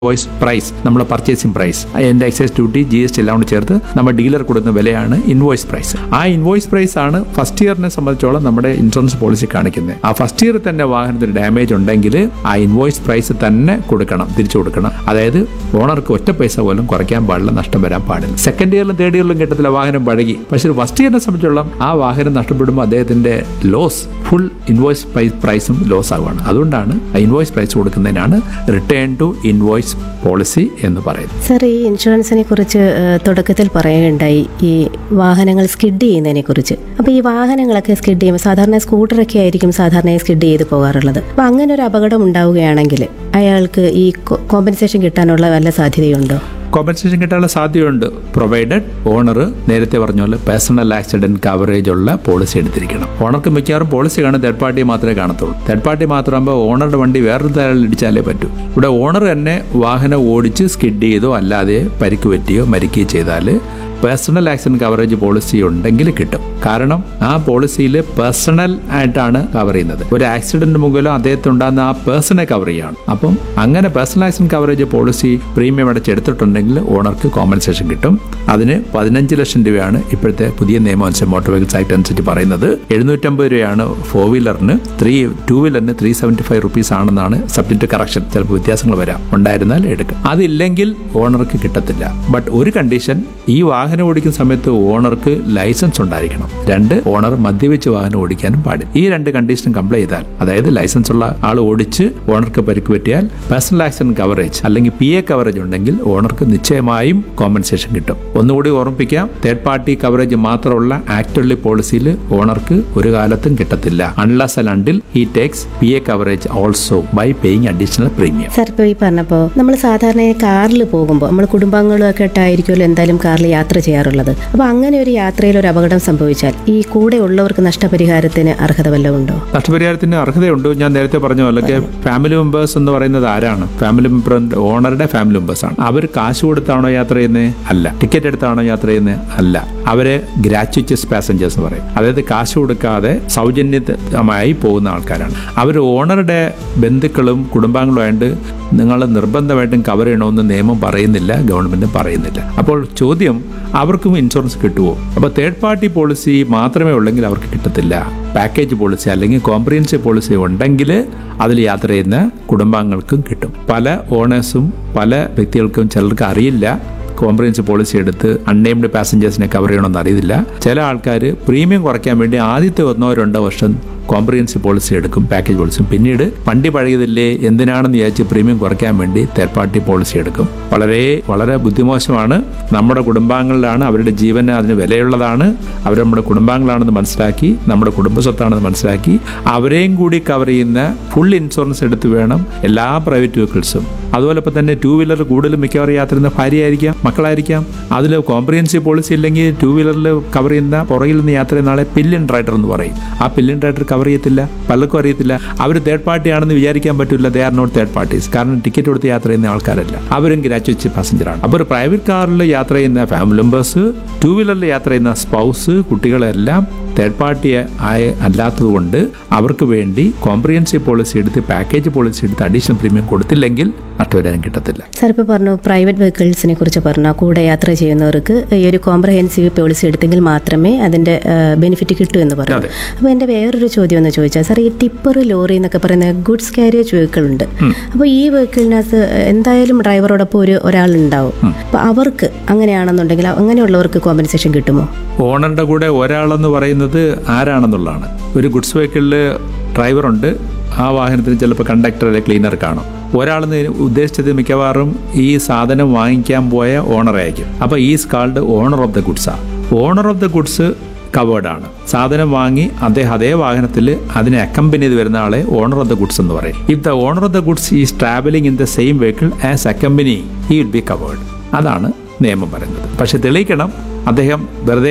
Voice price നമ്മുടെ purchasing price അതിന്റെ excise duty G S T എല്ലാം കൂടി ചേർത്ത് നമ്മൾ ഡീലർ കൊടുക്കുന്ന വിലയാണ് ഇൻവോയ്സ് പ്രൈസ് ആ ഇൻവോയ്സ് പ്രൈസ് ആണ് ഫസ്റ്റ് ഇയറിനെ സംബന്ധിച്ചോളം നമ്മുടെ ഇൻഷുറൻസ് പോളിസി കാണിക്കുന്നത് ആ ഫസ്റ്റ് ഇയർ തന്നെ വാഹനത്തിന് ഡാമേജ് ഉണ്ടെങ്കിൽ ആ ഇൻവോയ്സ് പ്രൈസ് തന്നെ കൊടുക്കണം തിരിച്ചു കൊടുക്കണം അതായത് ഓണർക്ക് ഒറ്റ പൈസ പോലും കുറയ്ക്കാൻ പാടില്ല നഷ്ടം വരാൻ പാടില്ല സെക്കൻഡ് ഇയറിലും തേർഡ് ഇയറിലും കിട്ടത്തില്ല വാഹനം പഴകി പക്ഷേ ഫസ്റ്റ് ഇയറിനെ സംബന്ധിച്ചോളം ആ വാഹനം നഷ്ടപ്പെടുമ്പോൾ അദ്ദേഹത്തിന്റെ ലോസ് ഫുൾ ഇൻവോയ്സ് പ്രൈസും ലോസ് ആവുകയാണ് അതുകൊണ്ടാണ് ആ ഇൻവോയ്സ് പ്രൈസ് കൊടുക്കുന്നതിനാണ് റിട്ടേൺ ടു ഇൻവോയ്സ് പോളിസി എന്ന് പറയുന്നത് സർ ഈ ഇൻഷുറൻസിനെ കുറിച്ച് ഏഹ്, തുടക്കത്തിൽ പറയുകയുണ്ടായി ഈ വാഹനങ്ങൾ സ്കിഡ് ചെയ്യുന്നതിനെ കുറിച്ച് അപ്പോൾ ഈ വാഹനങ്ങളൊക്കെ സ്കിഡ് ചെയ്യുമ്പോൾ സാധാരണ സ്കൂട്ടറൊക്കെ ആയിരിക്കും സാധാരണ സ്കിഡ് ചെയ്ത് പോകാറുള്ളത് അപ്പോൾ അങ്ങനെ ഒരു അപകടം ഉണ്ടാവുകയാണെങ്കിൽ അയാൾക്ക് ഈ കോമ്പൻസേഷൻ കിട്ടാനുള്ള വല്ല സാധ്യതയുണ്ടോ കോമ്പൻസേഷൻ കിട്ടാനുള്ള സാധ്യതയുണ്ട് പ്രൊവൈഡഡ് ഓണർ നേരത്തെ പറഞ്ഞ പോലെ പേഴ്സണൽ ആക്സിഡന്റ് കവറേജ് ഉള്ള പോളിസി എടുത്തിരിക്കണം ഓണർക്ക് മിക്കവാറും പോളിസി കാണും തേർഡ് പാർട്ടി മാത്രമേ കാണത്തുള്ളൂ തേർഡ് പാർട്ടി മാത്രമാകുമ്പോൾ ഓണറുടെ വണ്ടി വേറൊരു തരം ഇടിച്ചാലേ പറ്റൂ ഇവിടെ ഓണർ തന്നെ വാഹനം ഓടിച്ച് സ്കിഡ് ചെയ്തോ അല്ലാതെ പരിക്ക് പറ്റിയോ മരിക്കുകയോ ചെയ്താൽ പേഴ്സണൽ ആക്സിഡന്റ് കവറേജ് പോളിസി ഉണ്ടെങ്കിൽ കിട്ടും കാരണം ആ പോളിസിയിൽ പേഴ്സണൽ ആയിട്ടാണ് കവർ ചെയ്യുന്നത് ഒരു ആക്സിഡന്റ് മുഖേന അദ്ദേഹത്തിന് ഉണ്ടാകുന്ന ആ പേഴ്സണെ കവർ ചെയ്യാണ് അപ്പം അങ്ങനെ personal accident coverage policy premium അടച്ചെടുത്തിട്ടുണ്ടെങ്കിൽ ഓണർക്ക് കോമ്പൻസേഷൻ കിട്ടും അതിന് പതിനഞ്ച് ലക്ഷം രൂപയാണ് ഇപ്പോഴത്തെ പുതിയ നിയമം അനുസരിച്ച് മോട്ടോർ വെഹിക്കിൾസ് ആക്ട് അനുസരിച്ച് പറയുന്നത് എഴുന്നൂറ്റമ്പത് രൂപയാണ് ഫോർ വീലറിന് ത്രീ ടൂ വീലറിന് ത്രീ സെവൻറ്റി ഫൈവ് റുപ്പീസ് ആണെന്നാണ് സബ്ജക്ട് കറക്ഷൻ ചിലപ്പോൾ വ്യത്യാസങ്ങൾ വരാം ഉണ്ടായിരുന്നാൽ എടുക്കും അതില്ലെങ്കിൽ ഓണർക്ക് കിട്ടത്തില്ല ബട്ട് ഒരു കണ്ടീഷൻ ഈ വാഹനം ഓടിക്കുന്ന സമയത്ത് ഓണർക്ക് ലൈസൻസ് ഉണ്ടായിരിക്കണം രണ്ട് ഓണർ മദ്യപിച്ച് വാഹനം ഓടിക്കാനും പാടില്ല ഈ രണ്ട് കണ്ടീഷനും കംപ്ലൈ ചെയ്താൽ അതായത് ലൈസൻസ് ഉള്ള ആൾ ഓടിച്ച് ഓണർക്ക് പരിക്ക് പറ്റിയാൽ പേഴ്സണൽ ആക്സിഡന്റ് കവറേജ് അല്ലെങ്കിൽ പി എ കവറേജ് ഉണ്ടെങ്കിൽ ഓണർക്ക് നിശ്ചയമായും കോമ്പൻസേഷൻ കിട്ടും ഒന്നുകൂടി ഓർമ്മിപ്പിക്കാം തേർഡ് പാർട്ടി കവറേജ് മാത്രമുള്ള ആക്ച്വലി പോളിസിയിൽ ഓണർക്ക് ഒരു കാലത്തും കിട്ടത്തില്ല unless and until he takes P A coverage also by paying additional premium sir ഇപ്പോൾ ഈ പറഞ്ഞപ്പോൾ നമ്മൾ സാധാരണ കാറിൽ പോകുമ്പോൾ നമ്മൾ കുടുംബാംഗങ്ങളൊക്കെ ആയിട്ടായിരിക്കുമല്ലോ എന്തായാലും കാറിൽ യാത്ര ചെയ്യാറുള്ളത് അപ്പോൾ അങ്ങനെ ഒരു യാത്രയിൽ ഒരു അപകടം സംഭവിച്ചാൽ ഈ കൂടെ ഉള്ളവർക്ക് നഷ്ടപരിഹാരത്തിന് അർഹത വല്ലതും ഉണ്ടോ നഷ്ടപരിഹാരത്തിന് അർഹതയുണ്ട് ഞാൻ നേരത്തെ പറഞ്ഞ പോലെ ഫാമിലി മെമ്പേഴ്സ് എന്ന് പറയുന്നത് ആരാണ് ഫാമിലി മെമ്പർ ഓണറുടെ ഫാമിലി മെമ്പേഴ്സ് ആണ് അവർ കാശ് കൊടുത്താണോ യാത്ര ചെയ്യുന്നത് അല്ല ടിക്കറ്റ് എടുത്താണോ യാത്ര ചെയ്യുന്നത് അല്ല അവര് ഗ്രാറ്റുവസ് പാസഞ്ചേഴ്സ് എന്ന് പറയും അതായത് കാശ് കൊടുക്കാതെ സൗജന്യമായി പോകുന്ന ആൾക്കാരാണ് അവർ ഓണറുടെ ബന്ധുക്കളും കുടുംബാംഗങ്ങളുമായിട്ട് നിങ്ങൾ നിർബന്ധമായിട്ടും കവർ ചെയ്യണമെന്ന് നിയമം പറയുന്നില്ല ഗവൺമെന്റ് പറയുന്നില്ല അപ്പോൾ ചോദ്യം അവർക്കും ഇൻഷുറൻസ് കിട്ടുമോ അപ്പോൾ തേർഡ് പാർട്ടി പോളിസി മാത്രമേ ഉള്ളെങ്കിൽ അവർക്ക് കിട്ടത്തില്ല പാക്കേജ് പോളിസി അല്ലെങ്കിൽ കോംപ്രിഹെൻസീവ് പോളിസി ഉണ്ടെങ്കിൽ അതിൽ യാത്ര ചെയ്യുന്ന കുടുംബാംഗങ്ങൾക്കും കിട്ടും പല ഓണേഴ്സും പല വ്യക്തികൾക്കും ചിലർക്ക് അറിയില്ല കോംപ്രിഹെൻസീവ് പോളിസി എടുത്ത് അൺനെയിംഡ് പാസഞ്ചേഴ്സിനെ കവർ ചെയ്യണമെന്ന് അറിയില്ല ചില ആൾക്കാർ പ്രീമിയം കുറയ്ക്കാൻ വേണ്ടി ആദ്യത്തെ ഒന്നോ രണ്ടോ വർഷം കോംപ്രിഹെൻസീവ് പോളിസി എടുക്കും പാക്കേജ് പോളിസിയും പിന്നീട് വണ്ടി പഴകിയതില്ലേ എന്തിനാണെന്ന് വിചാരിച്ച് പ്രീമിയം കുറയ്ക്കാൻ വേണ്ടി തേർഡ് പാർട്ടി പോളിസി എടുക്കും വളരെ വളരെ ബുദ്ധിമോശമാണ് നമ്മുടെ കുടുംബാംഗങ്ങളിലാണ് അവരുടെ ജീവന് അതിന് വിലയുള്ളതാണ് അവർ നമ്മുടെ കുടുംബാംഗങ്ങളാണെന്ന് മനസ്സിലാക്കി നമ്മുടെ കുടുംബസ്വത്താണെന്ന് മനസ്സിലാക്കി അവരെയും കൂടി കവർ ചെയ്യുന്ന ഫുൾ ഇൻഷുറൻസ് എടുത്ത് വേണം എല്ലാ പ്രൈവറ്റ് വെഹിക്കിൾസും അതുപോലെ ഇപ്പം തന്നെ ടൂ വീലർ കൂടുതലും മിക്കവാറും യാത്ര ചെയ്യുന്ന ഭാര്യയായിരിക്കാം മക്കളായിരിക്കാം അതിൽ കോംപ്രിഹെൻസീവ് പോളിസി ഇല്ലെങ്കിൽ ടൂ വീലറിൽ കവർ ചെയ്യുന്ന പുറകിൽ നിന്ന് യാത്ര ചെയ്യുന്ന ആളെ പില്യൻ റൈഡർ എന്ന് പറയും ആ പില്യൻ റൈഡർ കവർ ചെയ്യത്തില്ല പലർക്കും അറിയത്തില്ല അവർ തേർഡ് പാർട്ടി ആണെന്ന് വിചാരിക്കാൻ പറ്റില്ല they are not third parties കാരണം ടിക്കറ്റ് കൊടുത്ത് യാത്ര ചെയ്യുന്ന ആൾക്കാരല്ല അവരും ഗ്രാറ്റുവച്ച് പാസഞ്ചറാണ് അപ്പോൾ ഒരു പ്രൈവറ്റ് കാറിൽ യാത്ര ചെയ്യുന്ന ഫാമിലി മെമ്പേഴ്സ് ടൂ വീലറിൽ യാത്ര ചെയ്യുന്ന സ്പൗസ് കുട്ടികളെല്ലാം തേർഡ് പാർട്ടി ആയ അല്ലാത്തതുകൊണ്ട് അവർക്ക് വേണ്ടി കോംപ്രിഹെൻസീവ് പോളിസി എടുത്ത് പാക്കേജ് പോളിസി എടുത്ത് അഡീഷണൽ പ്രീമിയം കൊടുത്തില്ലെങ്കിൽ നഷ്ടപരിഹാരം കിട്ടത്തില്ല സാർ ഇപ്പോൾ പറഞ്ഞു പ്രൈവറ്റ് വെഹിക്കിൾസിനെ കുറിച്ച് പറഞ്ഞു കൂടെ യാത്ര ചെയ്യുന്നവർക്ക് ഈ ഒരു കോംപ്രഹെൻസീവ് പോളിസി എടുത്തെങ്കിൽ മാത്രമേ അതിന്റെ ബെനിഫിറ്റ് കിട്ടൂ എന്ന് പറഞ്ഞു അതെ. അപ്പോൾ എൻ്റെ വേറൊരു ചോദ്യം എന്ന് ചോദിച്ചാൽ സാർ ഈ ടിപ്പർ ലോറി എന്നൊക്കെ പറയുന്ന ഗുഡ്സ് കാരിയേജ് വെഹിക്കിൾ ഉണ്ട് അപ്പോൾ ഈ വെഹിക്കിളിനകത്ത് എന്തായാലും ഡ്രൈവറോടൊപ്പം ഒരു ഒരാളുണ്ടാവും അപ്പോൾ അവർക്ക് അങ്ങനെയാണെന്നുണ്ടെങ്കിൽ അങ്ങനെയുള്ളവർക്ക് കോമ്പൻസേഷൻ കിട്ടുമോ ഓണറിന്റെ കൂടെ ഒരാളെന്ന് പറയുന്നത് ആരാണെന്നുള്ളതാണ് ഒരു ഗുഡ്സ് വെഹിക്കിളിൽ ഡ്രൈവറുണ്ട് ആ വാഹനത്തിന് ചിലപ്പോൾ കണ്ടക്ടർ അല്ലെങ്കിൽ ക്ലീനർ കാണും ഒരാളെന്ന് ഉദ്ദേശിച്ചത് മിക്കവാറും ഈ സാധനം വാങ്ങിക്കാൻ പോയ ഓണറായിരിക്കും അപ്പോൾ is called owner of the ഗുഡ്സാ owner of the goods covered ആണ് സാധനം വാങ്ങി അദ്ദേഹം അതേ വാഹനത്തിൽ അതിനെ അക്കമ്പനി ചെയ്ത് വരുന്ന ആളെ ഓണർ ഓഫ് ദ ഗുഡ്സ് എന്ന് പറയും if the owner of the goods is travelling in the same vehicle as accompany he will be covered അതാണ് നിയമം പറയുന്നത് പക്ഷെ തെളിയിക്കണം അദ്ദേഹം വെറുതെ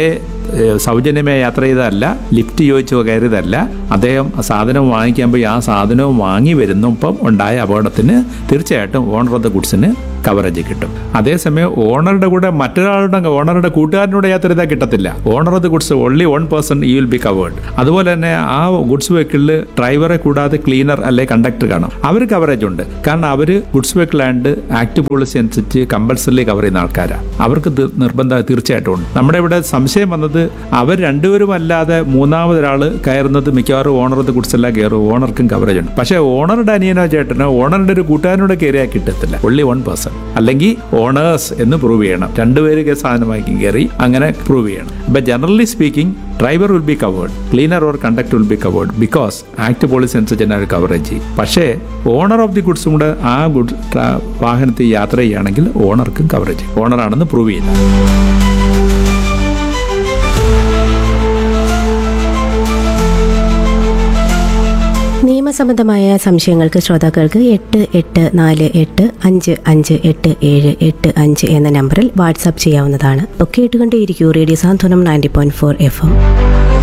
ഏഹ്, സൗജന്യമായി യാത്ര ചെയ്തതല്ല ലിഫ്റ്റ് ചോദിച്ചു കയറിയതല്ല അദ്ദേഹം ആ സാധനം വാങ്ങിക്കാൻ പോയി ആ സാധനവും വാങ്ങി വരുന്നപ്പം ഉണ്ടായ അപകടത്തിന് തീർച്ചയായിട്ടും ഓണർ ഓഫ് ദ ഗുഡ്സിന് കവറേജ് കിട്ടും അതേസമയം ഓണറുടെ കൂടെ മറ്റൊരാളുടെ ഓണറുടെ കൂട്ടുകാരനോട് യാത്ര ചെയ്താൽ കിട്ടത്തില്ല owner of the goods only one person you will be covered അതുപോലെ തന്നെ ആ ഗുഡ്സ് വെഹിക്കിളിൽ ഡ്രൈവറെ കൂടാതെ ക്ലീനർ അല്ലെ കണ്ടക്ടർ കാണും അവർ കവറേജ് ഉണ്ട് കാരണം അവർ goods vehicle and act policy അനുസരിച്ച് കമ്പൽസറി കവർ ചെയ്യുന്ന ആൾക്കാരാണ് അവർക്ക് തി- നിർബന്ധം തീർച്ചയായിട്ടും ഉണ്ട് നമ്മുടെ ഇവിടെ സംശയം വന്നത് അവർ രണ്ടുപേരും അല്ലാതെ മൂന്നാമതൊരാൾ കയറുന്നത് മിക്കവാറും ഓണർ ഓഫ് ദ ഗുഡ്സ് എല്ലാം കയറും ഓണർക്കും കവറേജ് ഉണ്ട് പക്ഷേ ഓണറുടെ അനിയനോ ചേട്ടനോ ഓണറുടെ ഒരു കൂട്ടുകാരനോട് കയറിയാൽ കിട്ടത്തില്ല ഒള്ളി വൺ പേഴ്സൺ അല്ലെങ്കിൽ ഓണേഴ്സ് എന്ന് പ്രൂവ് ചെയ്യണം രണ്ടുപേര് കേ- സാധനമാക്കി കയറി അങ്ങനെ പ്രൂവ് ചെയ്യണം അപ്പൊ generally speaking driver will be covered cleaner or conductor will be covered because act policy അനുസരിച്ച് തന്നെ അവർ കവറേജ് ചെയ്യും പക്ഷേ ഓണർ ഓഫ് ദി ഗുഡ്സും കൂടെ ആ ഗുഡ് വാഹനത്തിൽ യാത്ര ചെയ്യുകയാണെങ്കിൽ ഓണർക്കും കവറേജ് ഓണറാണെന്ന് പ്രൂവ് ചെയ്യുന്നത് നിയമസംബന്ധമായ സംശയങ്ങൾക്ക് ശ്രോതാക്കൾക്ക് എട്ട് എട്ട് നാല് എട്ട് അഞ്ച് അഞ്ച് എട്ട് ഏഴ് എട്ട് അഞ്ച് എന്ന നമ്പറിൽ വാട്സാപ്പ് ചെയ്യാവുന്നതാണ് ഒക്കെ കേട്ടുകൊണ്ടേയിരിക്കൂ radio Santhwanam ninety point four F M